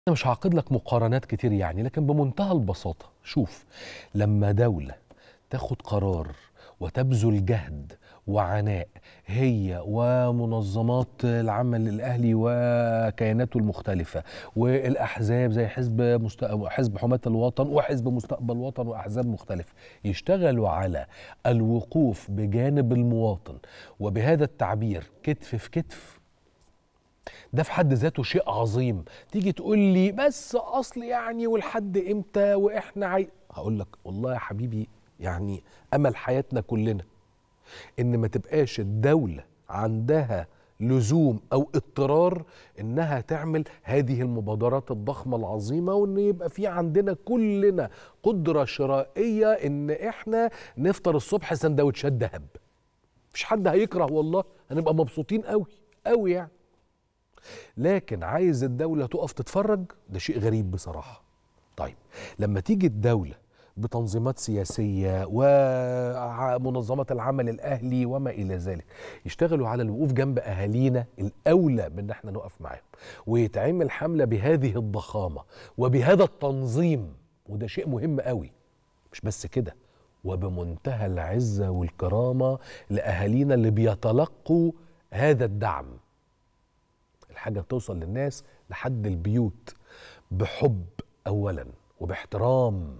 أنا مش هعقد لك مقارنات كتير يعني لكن بمنتهى البساطة شوف لما دولة تاخد قرار وتبذل جهد وعناء هي ومنظمات العمل الأهلي وكياناته المختلفة والأحزاب زي حزب مست... حزب حماة الوطن وحزب مستقبل الوطن وأحزاب مختلفة يشتغلوا على الوقوف بجانب المواطن وبهذا التعبير كتف في كتف ده في حد ذاته شيء عظيم تيجي تقول لي بس اصل يعني ولحد امتى واحنا عاي... هقول لك والله يا حبيبي يعني امل حياتنا كلنا ان ما تبقاش الدوله عندها لزوم او اضطرار انها تعمل هذه المبادرات الضخمه العظيمه وان يبقى في عندنا كلنا قدره شرائيه ان احنا نفطر الصبح سندوتشات ذهب مفيش حد هيكره والله هنبقى مبسوطين قوي قوي يعني لكن عايز الدولة تقف تتفرج ده شيء غريب بصراحة طيب لما تيجي الدولة بتنظيمات سياسية ومنظمات العمل الأهلي وما إلى ذلك يشتغلوا على الوقوف جنب أهالينا الأولى من إن احنا نقف معاهم ويتعمل حملة بهذه الضخامة وبهذا التنظيم وده شيء مهم قوي مش بس كده وبمنتهى العزة والكرامة لأهالينا اللي بيتلقوا هذا الدعم الحاجة توصل للناس لحد البيوت بحب أولا وباحترام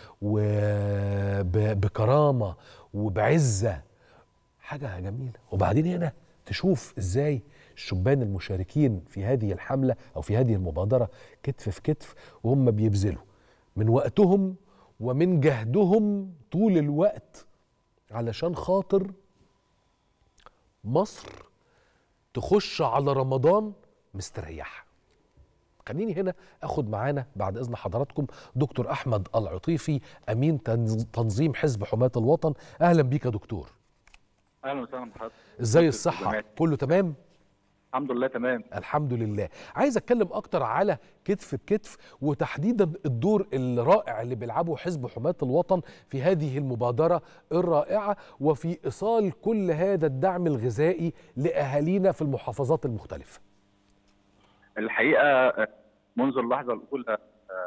وبكرامة وبعزة حاجة جميلة وبعدين هنا تشوف ازاي الشبان المشاركين في هذه الحملة أو في هذه المبادرة كتف في كتف وهم بيبذلوا من وقتهم ومن جهدهم طول الوقت علشان خاطر مصر تخش على رمضان مستريح خليني هنا اخد معانا بعد اذن حضراتكم دكتور احمد العطيفي امين تنظيم حزب حماة الوطن اهلا بيك يا دكتور اهلا وسهلا بحضرتك ازاي الصحه كله تمام الحمد لله تمام الحمد لله عايز اتكلم اكتر على كتف بكتف وتحديدا الدور الرائع اللي بيلعبه حزب حماة الوطن في هذه المبادرة الرائعة وفي ايصال كل هذا الدعم الغذائي لاهالينا في المحافظات المختلفة الحقيقه منذ اللحظه الاولى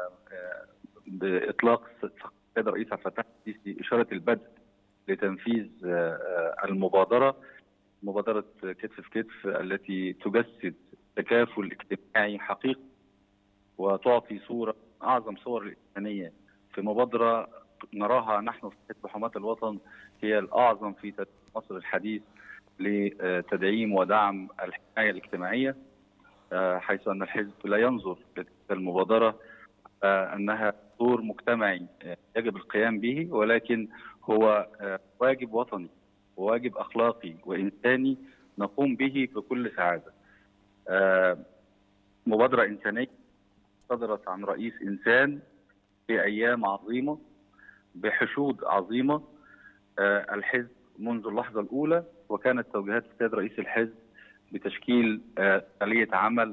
باطلاق السيد الرئيس عبد الفتاح السيسي اشاره البدء لتنفيذ المبادره مبادره كتف في كتف التي تجسد تكافل اجتماعي حقيقي وتعطي صوره اعظم صور الانسانيه في مبادره نراها نحن في حزب حماة الوطن هي الاعظم في مصر الحديث لتدعيم ودعم الحمايه الاجتماعيه حيث ان الحزب لا ينظر لتلك المبادره انها دور مجتمعي يجب القيام به ولكن هو واجب وطني وواجب اخلاقي وانساني نقوم به بكل سعاده. مبادره انسانيه صدرت عن رئيس انسان في ايام عظيمه بحشود عظيمه الحزب منذ اللحظه الاولى وكانت توجيهات السيد رئيس الحزب بتشكيل آلية عمل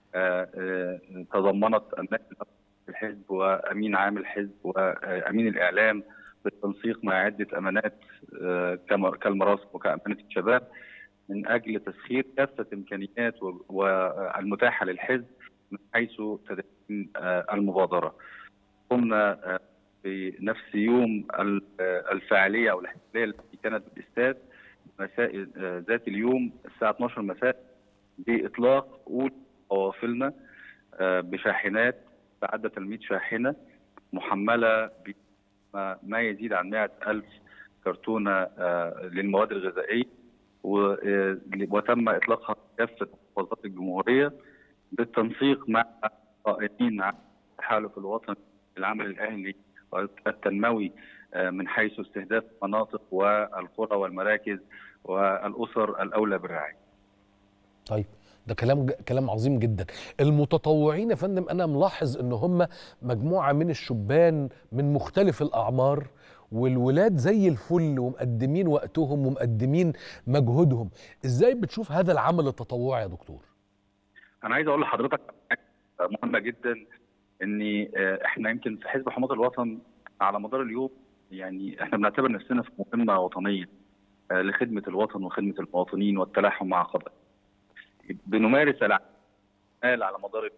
تضمنت النائب الحزب وأمين عام الحزب وأمين الإعلام بالتنسيق مع عدة أمانات كالمراسم وكأمانة الشباب من أجل تسخير كافة الإمكانيات والمتاحة للحزب من حيث تدعيم المبادرة. قمنا في نفس يوم الفاعلية أو الاحتفالية التي كانت بالاستاد مساء ذات اليوم الساعة 12 مساء بإطلاق أولى قوافلنا بشاحنات تعدى 100 شاحنة محملة بما يزيد عن 100 ألف كرتونة للمواد الغذائية وتم إطلاقها في كافة محافظات الجمهورية بالتنسيق مع قائمين على التحالف الوطني للعمل الأهلي والتنموي من حيث استهداف المناطق والقرى والمراكز والاسر الاولى بالرعايه. طيب ده كلام كلام عظيم جدا المتطوعين يا فندم انا ملاحظ ان هم مجموعه من الشبان من مختلف الاعمار والولاد زي الفل ومقدمين وقتهم ومقدمين مجهودهم ازاي بتشوف هذا العمل التطوعي يا دكتور انا عايز اقول لحضرتك مهمه جدا ان احنا يمكن في حزب حماة الوطن على مدار اليوم يعني احنا بنعتبر نفسنا في مهمه وطنيه لخدمه الوطن وخدمه المواطنين والتلاحم مع قضايا. بنمارس الاعمال على مدار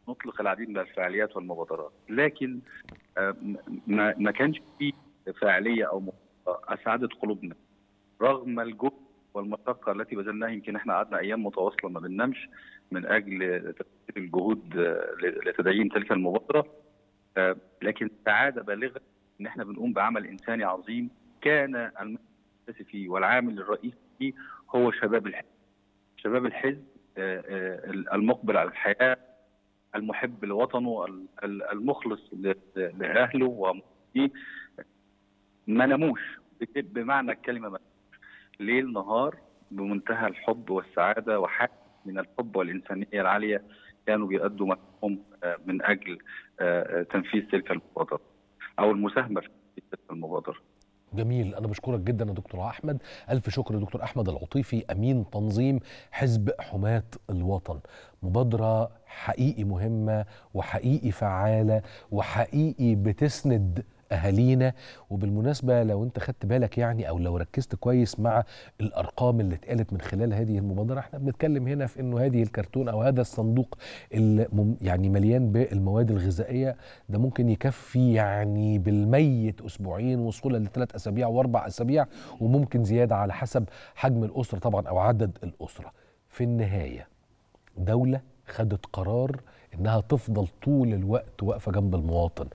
نطلق العديد من الفعاليات والمبادرات لكن آه، ما ما كانش في فاعليه او مبادرة اسعدت قلوبنا رغم الجهد والمشقه التي بذلناها يمكن احنا قعدنا ايام متواصله ما بننامش من اجل تكثير الجهود آه، لتدعيم تلك المبادره آه، لكن سعاده بالغه ان احنا بنقوم بعمل انساني عظيم كان المؤسس فيه والعامل الرئيسي فيه هو شباب الحزب شباب الحزب آه، آه، المقبل على الحياه المحب لوطنه ال- ال- المخلص ل- لاهله ومحبيه ما ناموش بك- بمعنى الكلمه ما ناموش. ليل نهار بمنتهى الحب والسعاده وحاله من الحب والانسانيه العاليه كانوا بيأدوا مجهودهم آه، من اجل آه، آه، تنفيذ تلك المبادره او المساهمه في تنفيذ تلك المبادره جميل انا بشكرك جدا يا دكتور احمد الف شكر يا دكتور احمد العطيفي امين تنظيم حزب حماة الوطن مبادره حقيقي مهمه وحقيقي فعاله وحقيقي بتسند اهالينا وبالمناسبه لو انت خدت بالك يعني او لو ركزت كويس مع الارقام اللي اتقالت من خلال هذه المبادره احنا بنتكلم هنا في انه هذه الكرتون او هذا الصندوق اللي مم- يعني مليان بالمواد الغذائيه ده ممكن يكفي يعني بالميت اسبوعين وصولا لثلاث اسابيع واربع اسابيع وممكن زياده على حسب حجم الاسره طبعا او عدد الاسره في النهايه دوله خدت قرار انها تفضل طول الوقت واقفه جنب المواطن